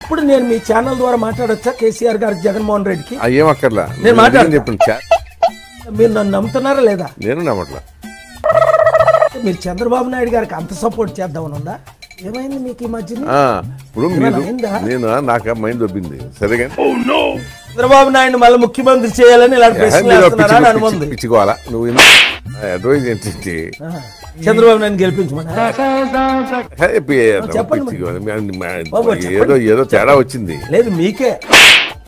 ఇప్పుడు నేను మీ ఛానల్ ద్వారా మాట్లాడొచ్చా కేసీఆర్ గారికి జగన్మోహన్ రెడ్డికి ఆ, ఏం అక్కర్లా నేను మాట్లాడతా. చెప్పండి చా- మీరు నన్ను నమ్ముతున్నారా లేదా నేను నమ్మట్లా మీరు చంద్రబాబు నాయుడు గారికి అంత సపోర్ట్ చేద్దామని ఉందా ఏమైంది మీకు ఈ మధ్యన ఆ, ఇప్పుడు మీరు ఏమైనా అయిందా? నేను నాకు మైండ్ దొబ్బింది సరే కానీ చంద్రబాబు నాయుడు మళ్ళీ ముఖ్యమంత్రి చేయాలని ఇలాంటి ప్రశ్నలు మీరు వేస్తున్నారా అని పిచ్చి- అనుకుంది పిచ్చి- పిచ్చుకోవాలా నువ్వు అడ్వైజ్ ఏంటంటే ఆ, చంద్రబాబు నాయుడు గెలిపించమని హ్యాపీ చెప్పండి మరి. పిచ్చిగా. బాబు, ఏదో చెప్పండి. ఏదో తేడా వచ్చింది లేదు మీకే